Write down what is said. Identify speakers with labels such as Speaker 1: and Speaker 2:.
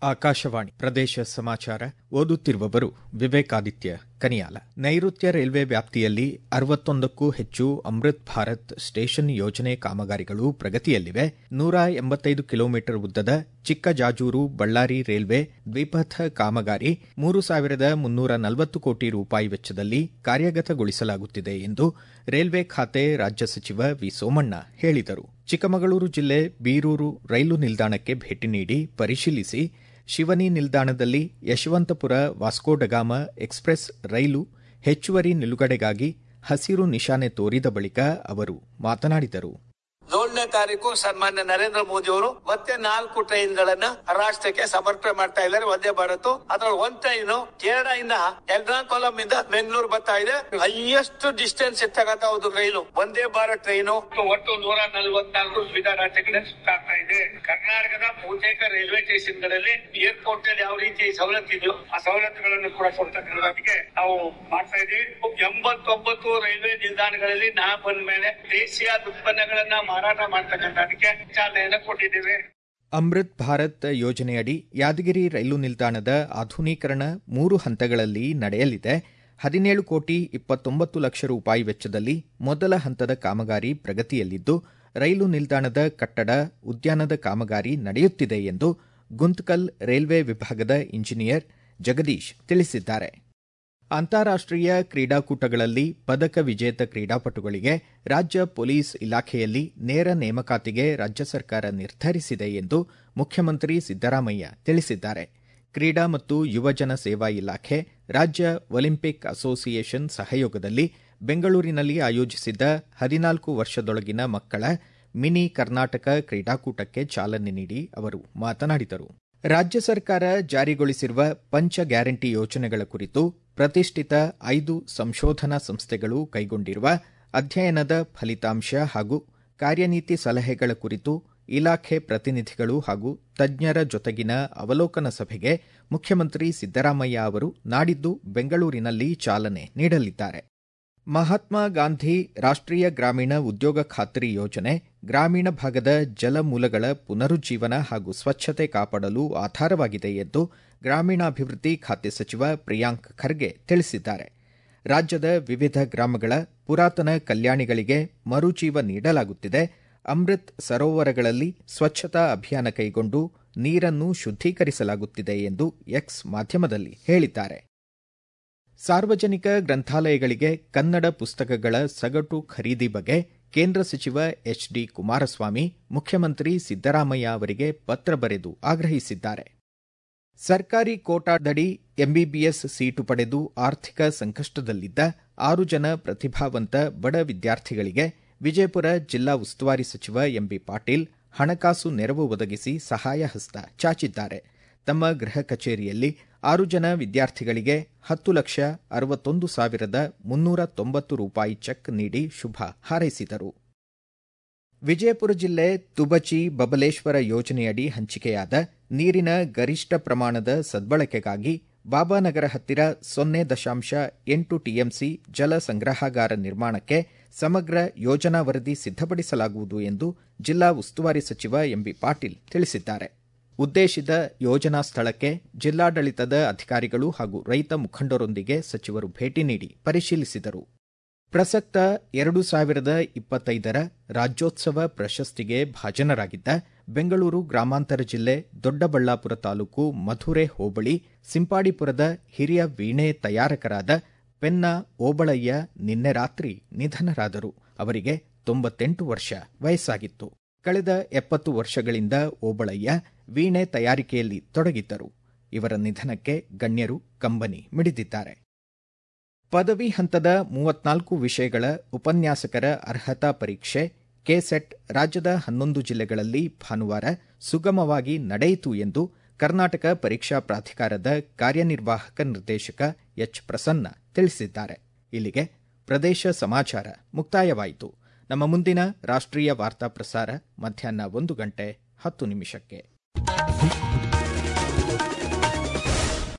Speaker 1: ಆಕಾಶವಾಣಿ ಪ್ರದೇಶ ಸಮಾಚಾರ ಓದುತ್ತಿರುವವರು ವಿವೇಕಾದಿತ್ಯ ಕನಿಯಾಲ ನೈಋತ್ಯ ರೈಲ್ವೆ ವ್ಯಾಪ್ತಿಯಲ್ಲಿ ಅರವತ್ತೊಂದಕ್ಕೂ ಹೆಚ್ಚು ಅಮೃತ್ ಭಾರತ್ ಸ್ಟೇಷನ್ ಯೋಜನೆ ಕಾಮಗಾರಿಗಳು ಪ್ರಗತಿಯಲ್ಲಿವೆ ನೂರ ಎಂಬತ್ತೈದು ಕಿಲೋಮೀಟರ್ ಉದ್ದದ ಚಿಕ್ಕಜಾಜೂರು ಬಳ್ಳಾರಿ ರೈಲ್ವೆ ದ್ವಿಪಥ ಕಾಮಗಾರಿ ಮೂರು ಸಾವಿರದ ಮುನ್ನೂರ ನಲವತ್ತು ಕೋಟಿ ರೂಪಾಯಿ ವೆಚ್ಚದಲ್ಲಿ ಕಾರ್ಯಗತಗೊಳಿಸಲಾಗುತ್ತಿದೆ ಎಂದು ರೈಲ್ವೆ ಖಾತೆ ರಾಜ್ಯ ಸಚಿವ ವಿ ಸೋಮಣ್ಣ ಹೇಳಿದರು ಚಿಕ್ಕಮಗಳೂರು ಜಿಲ್ಲೆ ಬೀರೂರು ರೈಲು ನಿಲ್ದಾಣಕ್ಕೆ ಭೇಟಿ ನೀಡಿ ಪರಿಶೀಲಿಸಿ ಶಿವನಿ ನಿಲ್ದಾಣದಲ್ಲಿ ಯಶವಂತಪುರ ವಾಸ್ಕೋಡಗಾಮ ಎಕ್ಸ್ಪ್ರೆಸ್ ರೈಲು ಹೆಚ್ಚುವರಿ ನಿಲುಗಡೆಗಾಗಿ ಹಸಿರು ನಿಶಾನೆ ತೋರಿದ ಬಳಿಕ ಅವರು ಮಾತನಾಡಿದರು
Speaker 2: ಏಳನೇ ತಾರೀಕು ಸನ್ಮಾನ್ಯ ನರೇಂದ್ರ ಮೋದಿ ಅವರು ಮತ್ತೆ ನಾಲ್ಕು ಟ್ರೈನ್ ಗಳನ್ನ ರಾಷ್ಟ್ರಕ್ಕೆ ಸಮರ್ಪಣೆ ಮಾಡ್ತಾ ಇದ್ದಾರೆ ವಂದೇ ಭಾರತ್ ಅದ್ರಲ್ಲಿ ಒಂದ್ ಟ್ರೈನ್ ಕೇರಳದಿಂದ ಎರ್ನಾಕುಲಂ ಇಂದ ಬೆಂಗಳೂರು ಬರ್ತಾ ಇದೆ ಹೈಯೆಸ್ಟ್ ಡಿಸ್ಟೆನ್ಸ್ ಇರ್ತಕ್ಕಂಥ ಒಂದು ರೈಲು ವಂದೇ ಭಾರತ್ ಟ್ರೈನ್ ಒಟ್ಟು ನೂರ ನಲವತ್ನಾಲ್ಕು ವಿವಿಧ ರಾಜ್ಯಗಳಲ್ಲಿ ಸುತ್ತಾಗ್ತಾ ಇದೆ ಕರ್ನಾಟಕದ ಬಹುತೇಕ ರೈಲ್ವೆ ಸ್ಟೇಷನ್ ಗಳಲ್ಲಿ ಏರ್ಪೋರ್ಟ್ ಅಲ್ಲಿ ಯಾವ ರೀತಿ ಸವಲತ್ತು ಇದೆಯೋ ಆ ಸವಲತ್ತುಗಳನ್ನು ಕೂಡ ಕೊಡ್ತಕ್ಕಂಥದಕ್ಕೆ ನಾವು ಮಾಡ್ತಾ ಇದೀವಿ ಎಂಬತ್ತೊಂಬತ್ತು ರೈಲ್ವೆ ನಿಲ್ದಾಣಗಳಲ್ಲಿ ನಾ ಬಂದ ಮೇಲೆ ದೇಶೀಯ ಉತ್ಪನ್ನಗಳನ್ನ ಮಾರಾಟ ಮಾಡ್ತಕ್ಕಂಥದಕ್ಕೆ ಚಾಲನೆಯನ್ನು ಕೊಟ್ಟಿದ್ದೇವೆ
Speaker 1: ಅಮೃತ್ ಭಾರತ್ ಯೋಜನೆಯಡಿ ಯಾದಗಿರಿ ರೈಲು ನಿಲ್ದಾಣದ ಆಧುನೀಕರಣ ಮೂರು ಹಂತಗಳಲ್ಲಿ ನಡೆಯಲಿದೆ ಹದಿನೇಳು ಕೋಟಿ ಇಪ್ಪತ್ತೊಂಬತ್ತು ಲಕ್ಷ ರೂಪಾಯಿ ವೆಚ್ಚದಲ್ಲಿ ಮೊದಲ ಹಂತದ ಕಾಮಗಾರಿ ಪ್ರಗತಿಯಲ್ಲಿದ್ದು ರೈಲು ನಿಲ್ದಾಣದ ಕಟ್ಟಡ ಉದ್ಯಾನದ ಕಾಮಗಾರಿ ನಡೆಯುತ್ತಿದೆ ಎಂದು ಗುಂತ್ಕಲ್ ರೈಲ್ವೆ ವಿಭಾಗದ ಇಂಜಿನಿಯರ್ ಜಗದೀಶ್ ತಿಳಿಸಿದ್ದಾರೆ ಅಂತಾರಾಷ್ಟೀಯ ಕ್ರೀಡಾಕೂಟಗಳಲ್ಲಿ ಪದಕ ವಿಜೇತ ಕ್ರೀಡಾಪಟುಗಳಿಗೆ ರಾಜ್ಯ ಪೊಲೀಸ್ ಇಲಾಖೆಯಲ್ಲಿ ನೇರ ನೇಮಕಾತಿಗೆ ರಾಜ್ಯ ಸರ್ಕಾರ ನಿರ್ಧರಿಸಿದೆ ಎಂದು ಮುಖ್ಯಮಂತ್ರಿ ಸಿದ್ದರಾಮಯ್ಯ ತಿಳಿಸಿದ್ದಾರೆ ಕ್ರೀಡಾ ಮತ್ತು ಯುವಜನ ಸೇವಾ ಇಲಾಖೆ ರಾಜ್ಯ ಒಲಿಂಪಿಕ್ ಅಸೋಸಿಯೇಷನ್ ಸಹಯೋಗದಲ್ಲಿ ಬೆಂಗಳೂರಿನಲ್ಲಿ ಆಯೋಜಿಸಿದ್ದ ಹದಿನಾಲ್ಕು ವರ್ಷದೊಳಗಿನ ಮಕ್ಕಳ ಮಿನಿ ಕರ್ನಾಟಕ ಕ್ರೀಡಾಕೂಟಕ್ಕೆ ಚಾಲನೆ ನೀಡಿ ಅವರು ಮಾತನಾಡಿದರು ರಾಜ್ಯ ಸರ್ಕಾರ ಜಾರಿಗೊಳಿಸಿರುವ ಪಂಚ ಗ್ಯಾರಂಟಿ ಯೋಜನೆಗಳ ಕುರಿತು ಪ್ರತಿಷ್ಠಿತ ಐದು ಸಂಶೋಧನಾ ಸಂಸ್ಥೆಗಳು ಕೈಗೊಂಡಿರುವ ಅಧ್ಯಯನದ ಫಲಿತಾಂಶ ಹಾಗೂ ಕಾರ್ಯನೀತಿ ಸಲಹೆಗಳ ಕುರಿತು ಇಲಾಖೆ ಪ್ರತಿನಿಧಿಗಳು ಹಾಗೂ ತಜ್ಞರ ಜೊತೆಗಿನ ಅವಲೋಕನ ಸಭೆಗೆ ಮುಖ್ಯಮಂತ್ರಿ ಸಿದ್ದರಾಮಯ್ಯ ಅವರು ನಾಡಿದ್ದು ಬೆಂಗಳೂರಿನಲ್ಲಿ ಚಾಲನೆ ನೀಡಲಿದ್ದಾರೆ ಮಹಾತ್ಮ ಗಾಂಧಿ ರಾಷ್ಟ್ರೀಯ ಗ್ರಾಮೀಣ ಉದ್ಯೋಗ ಖಾತ್ರಿ ಯೋಜನೆ ಗ್ರಾಮೀಣ ಭಾಗದ ಜಲಮೂಲಗಳ ಪುನರುಜ್ಜೀವನ ಹಾಗೂ ಸ್ವಚ್ಛತೆ ಕಾಪಾಡಲು ಆಧಾರವಾಗಿದೆ ಎಂದು ಗ್ರಾಮೀಣಾಭಿವೃದ್ಧಿ ಖಾತೆ ಸಚಿವ ಪ್ರಿಯಾಂಕ್ ಖರ್ಗೆ ತಿಳಿಸಿದ್ದಾರೆ ರಾಜ್ಯದ ವಿವಿಧ ಗ್ರಾಮಗಳ ಪುರಾತನ ಕಲ್ಯಾಣಿಗಳಿಗೆ ಮರುಜೀವ ನೀಡಲಾಗುತ್ತಿದೆ ಅಮೃತ್ ಸರೋವರಗಳಲ್ಲಿ ಸ್ವಚ್ಛತಾ ಅಭಿಯಾನ ಕೈಗೊಂಡು ನೀರನ್ನು ಶುದ್ದೀಕರಿಸಲಾಗುತ್ತಿದೆ ಎಂದು ಎಕ್ಸ್ ಮಾಧ್ಯಮದಲ್ಲಿ ಹೇಳಿದ್ದಾರೆ ಸಾರ್ವಜನಿಕ ಗ್ರಂಥಾಲಯಗಳಿಗೆ ಕನ್ನಡ ಪುಸ್ತಕಗಳ ಸಗಟು ಖರೀದಿ ಬಗ್ಗೆ ಕೇಂದ್ರ ಸಚಿವ ಎಚ್ ಡಿ ಕುಮಾರಸ್ವಾಮಿ ಮುಖ್ಯಮಂತ್ರಿ ಸಿದ್ದರಾಮಯ್ಯ ಅವರಿಗೆ ಪತ್ರ ಬರೆದು ಆಗ್ರಹಿಸಿದ್ದಾರೆ ಸರ್ಕಾರಿ ಕೋಟಾದಡಿ ಎಂಬಿಬಿಎಸ್ ಸೀಟು ಪಡೆದು ಆರ್ಥಿಕ ಸಂಕಷ್ಟದಲ್ಲಿದ್ದ ಆರು ಜನ ಪ್ರತಿಭಾವಂತ ಬಡ ವಿದ್ಯಾರ್ಥಿಗಳಿಗೆ ವಿಜಯಪುರ ಜಿಲ್ಲಾ ಉಸ್ತುವಾರಿ ಸಚಿವ ಎಂಬಿ ಪಾಟೀಲ್ ಹಣಕಾಸು ನೆರವು ಒದಗಿಸಿ ಸಹಾಯ ಹಸ್ತ ಚಾಚಿದ್ದಾರೆ ತಮ್ಮ ಗೃಹ ಕಚೇರಿಯಲ್ಲಿ ಆರು ಜನ ವಿದ್ಯಾರ್ಥಿಗಳಿಗೆ ಹತ್ತು ಲಕ್ಷ ಅರವತ್ತೊಂದು ಸಾವಿರದ ಮುನ್ನೂರ ತೊಂಬತ್ತು ರೂಪಾಯಿ ಚೆಕ್ ನೀಡಿ ಶುಭ ಹಾರೈಸಿದರು ವಿಜಯಪುರ ಜಿಲ್ಲೆ ತುಬಚಿ ಬಬಲೇಶ್ವರ ಯೋಜನೆಯಡಿ ಹಂಚಿಕೆಯಾದ ನೀರಿನ ಗರಿಷ್ಠ ಪ್ರಮಾಣದ ಸದ್ಬಳಕೆಗಾಗಿ ಬಾಬಾನಗರ ಹತ್ತಿರ ಸೊನ್ನೆ ದಶಾಂಶ ಎಂಟು ಟಿಎಂಸಿ ಜಲ ಸಂಗ್ರಹಾಗಾರ ನಿರ್ಮಾಣಕ್ಕೆ ಸಮಗ್ರ ಯೋಜನಾ ವರದಿ ಸಿದ್ದಪಡಿಸಲಾಗುವುದು ಎಂದು ಜಿಲ್ಲಾ ಉಸ್ತುವಾರಿ ಸಚಿವ ಎಂಬಿ ಪಾಟೀಲ್ ತಿಳಿಸಿದ್ದಾರೆ ಉದ್ದೇಶಿತ ಯೋಜನಾ ಸ್ಥಳಕ್ಕೆ ಜಿಲ್ಲಾಡಳಿತದ ಅಧಿಕಾರಿಗಳು ಹಾಗೂ ರೈತ ಮುಖಂಡರೊಂದಿಗೆ ಸಚಿವರು ಭೇಟಿ ನೀಡಿ ಪರಿಶೀಲಿಸಿದರು ಪ್ರಸಕ್ತ ಎರಡು ಸಾವಿರದ ಇಪ್ಪತ್ತೈದರ ರಾಜ್ಯೋತ್ಸವ ಪ್ರಶಸ್ತಿಗೆ ಭಾಜನರಾಗಿದ್ದ ಬೆಂಗಳೂರು ಗ್ರಾಮಾಂತರ ಜಿಲ್ಲೆ ದೊಡ್ಡಬಳ್ಳಾಪುರ ತಾಲೂಕು ಮಧುರೆ ಹೋಬಳಿ ಸಿಂಪಾಡಿಪುರದ ಹಿರಿಯ ವೀಣೆ ತಯಾರಕರಾದ ಪೆನ್ನ ಓಬಳಯ್ಯ ನಿನ್ನೆ ರಾತ್ರಿ ನಿಧನರಾದರು ಅವರಿಗೆ ತೊಂಬತ್ತೆಂಟು ವರ್ಷ ವಯಸ್ಸಾಗಿತ್ತು ಕಳೆದ ಎಪ್ಪತ್ತು ವರ್ಷಗಳಿಂದ ಓಬಳಯ್ಯ ವೀಣೆ ತಯಾರಿಕೆಯಲ್ಲಿ ತೊಡಗಿದ್ದರು ಇವರ ನಿಧನಕ್ಕೆ ಗಣ್ಯರು ಕಂಬನಿ ಮಿಡಿದಿದ್ದಾರೆ ಪದವಿ ಹಂತದ ಮೂವತ್ನಾಲ್ಕು ವಿಷಯಗಳ ಉಪನ್ಯಾಸಕರ ಅರ್ಹತಾ ಪರೀಕ್ಷೆ ಕೆಸೆಟ್ ರಾಜ್ಯದ ಹನ್ನೊಂದು ಜಿಲ್ಲೆಗಳಲ್ಲಿ ಭಾನುವಾರ ಸುಗಮವಾಗಿ ನಡೆಯಿತು ಎಂದು ಕರ್ನಾಟಕ ಪರೀಕ್ಷಾ ಪ್ರಾಧಿಕಾರದ ಕಾರ್ಯನಿರ್ವಾಹಕ ನಿರ್ದೇಶಕ ಎಚ್ ಪ್ರಸನ್ನ ತಿಳಿಸಿದ್ದಾರೆ ಇಲ್ಲಿಗೆ ಪ್ರದೇಶ ಸಮಾಚಾರ ಮುಕ್ತಾಯವಾಯಿತು ನಮ್ಮ ಮುಂದಿನ ರಾಷ್ಟ್ರೀಯ ವಾರ್ತಾ ಪ್ರಸಾರ ಮಧ್ಯಾಹ್ನ ಒಂದು ಗಂಟೆ ಹತ್ತು ನಿಮಿಷಕ್ಕೆ